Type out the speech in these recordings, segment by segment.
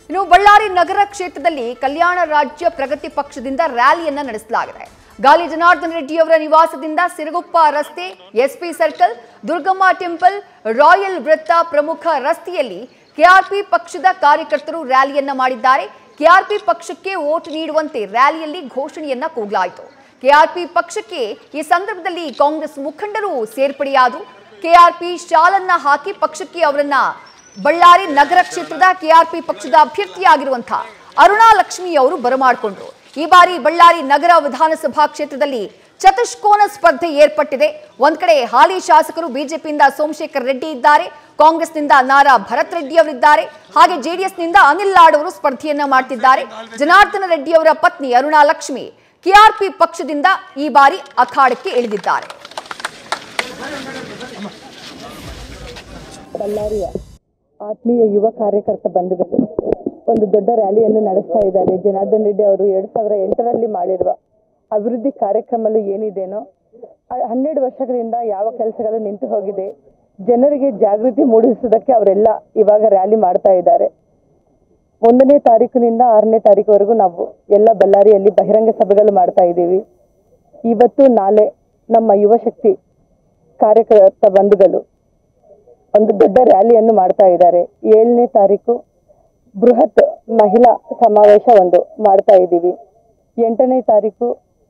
ಇನ್ನು ಬಳ್ಳಾರಿ ನಗರ ಕ್ಷೇತ್ರದಲ್ಲಿ ಕಲ್ಯಾಣ ರಾಜ್ಯ ಪ್ರಗತಿ ಪಕ್ಷದಿಂದ ರ್ಯಾಲಿಯನ್ನ ನಡೆಸಲಾಗಿದೆ ಗಾಲಿ ಜನಾರ್ದನ್ ರೆಡ್ಡಿ ಅವರ ನಿವಾಸದಿಂದ ಸಿರುಗುಪ್ಪ ರಸ್ತೆ SP circle Durgamma temple royal ವೃತ್ತ ಪ್ರಮುಖ ರಸ್ತೆಯಲ್ಲಿ ಕೆಆರ್ಪಿ ಪಕ್ಷದ ಕಾರ್ಯಕರ್ತರು ರ್ಯಾಲಿಯನ್ನ ಮಾಡಿದ್ದಾರೆ ಕೆಆರ್ಪಿ ಪಕ್ಷಕ್ಕೆ ವೋಟ್ ನೀಡುವಂತೆ ರ್ಯಾಲಿಯಲ್ಲಿ ಘೋಷಣೆಯನ್ನ ಕೂಗಲಾಯಿತು ಕೆಆರ್ಪಿ ಪಕ್ಷಕ್ಕೆ ಈ ಸಂದರ್ಭದಲ್ಲಿ ಕಾಂಗ್ರೆಸ್ ಮುಖಂಡರು ಸೇರ್ಪಡೆಯಾದರು ಕೆಆರ್ಪಿ ಶಾಲನ್ನ ಹಾಕಿ ಪಕ್ಷಕ್ಕೆ ಅವರನ್ನ ಬಳ್ಳಾರಿ ನಗರ ಕ್ಷೇತ್ರದ ಕೆಆರ್ಪಿ ಪಕ್ಷದ ಅಭ್ಯರ್ಥಿಯಾಗಿರುವಂತಹ ಅರುಣಾ ಲಕ್ಷ್ಮಿ ಅವರು ಬರಮಾಡಿಕೊಂಡ್ರು ಈ ಬಾರಿ ಬಳ್ಳಾರಿ ನಗರ ವಿಧಾನಸಭಾ ಕ್ಷೇತ್ರದಲ್ಲಿ ಚತುಷ್ಕೋನ ಸ್ಪರ್ಧೆ ಏರ್ಪಟ್ಟಿದೆ ಒಂದ್ ಕಡೆ ಹಾಲಿ ಶಾಸಕರು ಬಿಜೆಪಿಯಿಂದ ಸೋಮಶೇಖರ್ ರೆಡ್ಡಿ ಇದ್ದಾರೆ ಕಾಂಗ್ರೆಸ್ನಿಂದ ನಾರಾ ಭರತ್ ರೆಡ್ಡಿ ಅವರಿದ್ದಾರೆ ಹಾಗೆ ಜೆಡಿಎಸ್ನಿಂದ ಅನಿಲ್ ಲಾಡ್ ಅವರು ಸ್ಪರ್ಧೆಯನ್ನ ಮಾಡ್ತಿದ್ದಾರೆ ಜನಾರ್ದನ ರೆಡ್ಡಿ ಅವರ ಪತ್ನಿ ಅರುಣಾ ಲಕ್ಷ್ಮಿ ಕೆಆರ್ಪಿ ಪಕ್ಷದಿಂದ ಈ ಬಾರಿ ಅಖಾಡಕ್ಕೆ ಇಳಿದಿದ್ದಾರೆ ಬಳ್ಳಾರಿಯ ಆತ್ಮೀಯ ಯುವ ಕಾರ್ಯಕರ್ತ ಬಂಧುಗಳು ಒಂದು ದೊಡ್ಡ ರ್ಯಾಲಿಯನ್ನು ನಡೆಸ್ತಾ ಇದ್ದಾರೆ ಜನಾರ್ದನ್ ರೆಡ್ಡಿ ಅವರು ಎರಡು ಸಾವಿರ ಎಂಟರಲ್ಲಿ ಮಾಡಿರುವ ಅಭಿವೃದ್ಧಿ ಕಾರ್ಯಕ್ರಮಗಳು ಏನಿದೆನೋ ಆ- ಹನ್ನೆರಡು ವರ್ಷಗಳಿಂದ ಯಾವ ಕೆಲಸಗಳು ನಿಂತು ಹೋಗಿದೆ ಜನರಿಗೆ ಜಾಗೃತಿ ಮೂಡಿಸುವುದಕ್ಕೆ ಅವರೆಲ್ಲ ಇವಾಗ ರ್ಯಾಲಿ ಮಾಡ್ತಾ ಇದ್ದಾರೆ ಒಂದನೇ ತಾರೀಕಿನಿಂದ ಆರನೇ ತಾರೀಕುವರೆಗೂ ನಾವು ಎಲ್ಲ ಬಳ್ಳಾರಿಯಲ್ಲಿ ಬಹಿರಂಗ ಸಭೆಗಳು ಮಾಡ್ತಾ ಇದ್ದೀವಿ ಇವತ್ತು ನಾಳೆ ನಮ್ಮ ಯುವ ಶಕ್ತಿ ಕಾರ್ಯಕರ್ತ ಬಂಧುಗಳು ಒಂದು ದೊಡ್ಡ ರ್ಯಾಲಿಯನ್ನು ಮಾಡ್ತಾ ಇದ್ದಾರೆ ಏಳನೇ ತಾರೀಕು ಬೃಹತ್ ಮಹಿಳಾ ಸಮಾವೇಶ ಒಂದು ಮಾಡ್ತಾ ಇದ್ದೀವಿ ಎಂಟನೇ ತಾರೀಕು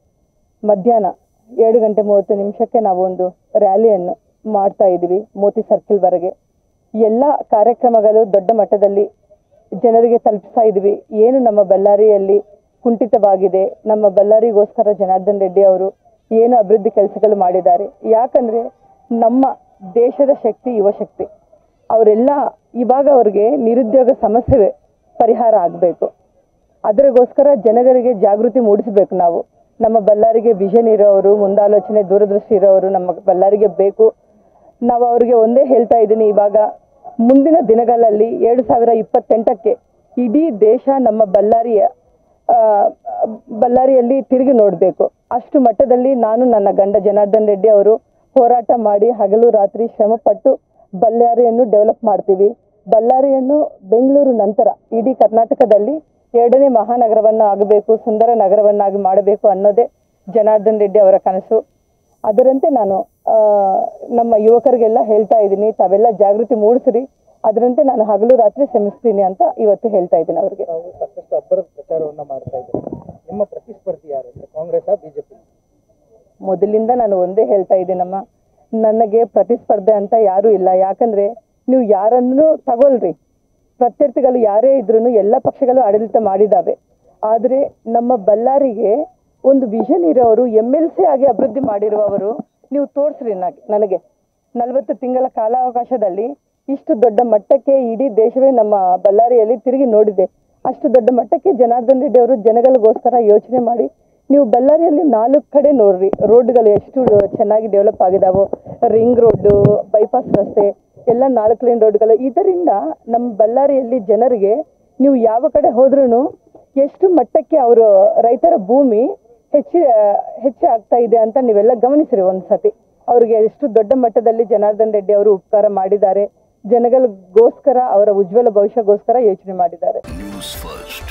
ಮಧ್ಯಾಹ್ನ ಏಳು ಗಂಟೆ ಮೂವತ್ತು ನಿಮಿಷಕ್ಕೆ ನಾವು ಒಂದು ರ್ಯಾಲಿಯನ್ನು ಮಾಡ್ತಾ ಇದ್ದೀವಿ ಮೋತಿ ಸರ್ಕಲ್ವರೆಗೆ ಎಲ್ಲ ಕಾರ್ಯಕ್ರಮಗಳು ದೊಡ್ಡ ಮಟ್ಟದಲ್ಲಿ ಜನರಿಗೆ ತಲುಪಿಸ್ತಾ ಇದ್ದೀವಿ ಏನು ನಮ್ಮ ಬಳ್ಳಾರಿಯಲ್ಲಿ ಕುಂಠಿತವಾಗಿದೆ ನಮ್ಮ ಬಳ್ಳಾರಿಗೋಸ್ಕರ ಜನಾರ್ದನ್ ರೆಡ್ಡಿ ಅವರು ಏನು ಅಭಿವೃದ್ಧಿ ಕೆಲಸಗಳು ಮಾಡಿದ್ದಾರೆ ಯಾಕಂದ್ರೆ ನಮ್ಮ ದೇಶದ ಶಕ್ತಿ ಯುವ ಶಕ್ತಿ ಅವರೆಲ್ಲ ಇವಾಗ ಅವ್ರಿಗೆ ನಿರುದ್ಯೋಗ ಸಮಸ್ಯೆ ಪರಿಹಾರ ಆಗಬೇಕು ಅದರಿಗೋಸ್ಕರ ಜನಗಳಿಗೆ ಜಾಗೃತಿ ಮೂಡಿಸಬೇಕು ನಾವು ನಮ್ಮ ಬಳ್ಳಾರಿಗೆ ವಿಷನ್ ಇರೋರು ಮುಂದಾಲೋಚನೆ ದೂರದೃಷ್ಟಿ ಇರೋರು ನಮ್ಮ ಬಳ್ಳಾರಿಗೆ ಬೇಕು ನಾವು ಅವ್ರಿಗೆ ಒಂದೇ ಹೇಳ್ತಾ ಇದ್ದೀನಿ ಇವಾಗ ಮುಂದಿನ ದಿನಗಳಲ್ಲಿ ಎರಡು ಸಾವಿರ ಇಪ್ಪತ್ತೆಂಟಕ್ಕೆ ಇಡೀ ದೇಶ ನಮ್ಮ ಬಳ್ಳಾರಿಯ ಆ, ಬಳ್ಳಾರಿಯಲ್ಲಿ ತಿರುಗಿ ನೋಡಬೇಕು ಅಷ್ಟು ಮಟ್ಟದಲ್ಲಿ ನಾನು ನನ್ನ ಗಂಡ ಜನಾರ್ದನ್ ರೆಡ್ಡಿ ಅವರು ಹೋರಾಟ ಮಾಡಿ ಹಗಲು ರಾತ್ರಿ ಶ್ರಮಪಟ್ಟು ಬಳ್ಳಾರಿಯನ್ನು ಡೆವಲಪ್ ಮಾಡ್ತೀವಿ ಬಳ್ಳಾರಿಯನ್ನು ಬೆಂಗಳೂರು ನಂತರ ಇಡೀ ಕರ್ನಾಟಕದಲ್ಲಿ ಎರಡನೇ ಮಹಾನಗರವನ್ನು ಆಗಬೇಕು ಸುಂದರ ನಗರವನ್ನಾಗಿ ಮಾಡಬೇಕು ಅನ್ನೋದೇ ಜನಾರ್ದನ್ ರೆಡ್ಡಿ ಅವರ ಕನಸು ಅದರಂತೆ ನಾನು ಆ, ನಮ್ಮ ಯುವಕರಿಗೆಲ್ಲ ಹೇಳ್ತಾ ಇದ್ದೀನಿ ತಾವೆಲ್ಲ ಜಾಗೃತಿ ಮೂಡಿಸ್ರಿ ಅದರಂತೆ ನಾನು ಹಗಲು ರಾತ್ರಿ ಶ್ರಮಿಸ್ತೀನಿ ಅಂತ ಇವತ್ತು ಹೇಳ್ತಾ ಇದ್ದೀನಿ ಅವ್ರಿಗೆ ತಾವು ಸಾಕಷ್ಟು ಅಬ್ಬರದ ಪ್ರಚಾರವನ್ನ ಮಾಡ್ತಾ ಇದ್ದೀರಿ ನಿಮ್ಮ ಪ್ರತಿಸ್ಪರ್ಧಿ ಯಾರು ಅಂದ್ರೆ ಕಾಂಗ್ರೆಸ್ ಬಿಜೆಪಿ ಮೊದಲಿಂದ ನಾನು ಒಂದೇ ಹೇಳ್ತಾ ಇದ್ದೀನಮ್ಮ ನನಗೆ ಪ್ರತಿಸ್ಪರ್ಧೆ ಅಂತ ಯಾರೂ ಇಲ್ಲ ಯಾಕಂದ್ರೆ ನೀವು ಯಾರನ್ನು ತಗೊಳ್ರಿ ಪ್ರತ್ಯರ್ಥಿಗಳು ಯಾರೇ ಇದ್ರೂ ಎಲ್ಲ ಪಕ್ಷಗಳು ಆಡಳಿತ ಮಾಡಿದಾವೆ ಆದರೆ ನಮ್ಮ ಬಳ್ಳಾರಿಗೆ ಒಂದು ವಿಷನ್ ಇರೋರು ಎಮ್ ಎಲ್ ಸಿ ಆಗಿ ಅಭಿವೃದ್ಧಿ ಮಾಡಿರುವವರು ನೀವು ತೋರಿಸ್ರಿ ನನಗೆ ನಲವತ್ತು ತಿಂಗಳ ಕಾಲಾವಕಾಶದಲ್ಲಿ ಇಷ್ಟು ದೊಡ್ಡ ಮಟ್ಟಕ್ಕೆ ಇಡೀ ದೇಶವೇ ನಮ್ಮ ಬಳ್ಳಾರಿಯಲ್ಲಿ ತಿರುಗಿ ನೋಡಿದೆ ಅಷ್ಟು ದೊಡ್ಡ ಮಟ್ಟಕ್ಕೆ ಜನಾರ್ದನ್ ರೆಡ್ಡಿ ಅವರು ಜನಗಳಿಗೋಸ್ಕರ ಯೋಚನೆ ಮಾಡಿ ನೀವು ಬಳ್ಳಾರಿಯಲ್ಲಿ ನಾಲ್ಕು ಕಡೆ ನೋಡ್ರಿ ರೋಡ್ಗಳು ಎಷ್ಟು ಚೆನ್ನಾಗಿ ಡೆವಲಪ್ ಆಗಿದಾವೋ ರಿಂಗ್ ರೋಡ್ ಬೈಪಾಸ್ ರಸ್ತೆ ಎಲ್ಲ ನಾಲ್ಕು ಲೈನ್ ರೋಡ್ಗಳು ಇದರಿಂದ ನಮ್ಮ ಬಳ್ಳಾರಿಯಲ್ಲಿ ಜನರಿಗೆ ನೀವು ಯಾವ ಕಡೆ ಹೋದ್ರೂ ಎಷ್ಟು ಮಟ್ಟಕ್ಕೆ ಅವರು ರೈತರ ಭೂಮಿ ಹೆಚ್ಚು ಹೆಚ್ಚು ಆಗ್ತಾ ಇದೆ ಅಂತ ನೀವೆಲ್ಲ ಗಮನಿಸಿರಿ ಒಂದ್ಸತಿ ಅವ್ರಿಗೆ ಎಷ್ಟು ದೊಡ್ಡ ಮಟ್ಟದಲ್ಲಿ ಜನಾರ್ದನ್ ರೆಡ್ಡಿ ಅವರು ಉಪಕಾರ ಮಾಡಿದ್ದಾರೆ ಜನಗಳಿಗೋಸ್ಕರ ಅವರ ಉಜ್ವಲ ಭವಿಷ್ಯಕ್ಕೋಸ್ಕರ ಯೋಚನೆ ಮಾಡಿದ್ದಾರೆ ನ್ಯೂಸ್ ಫಸ್ಟ್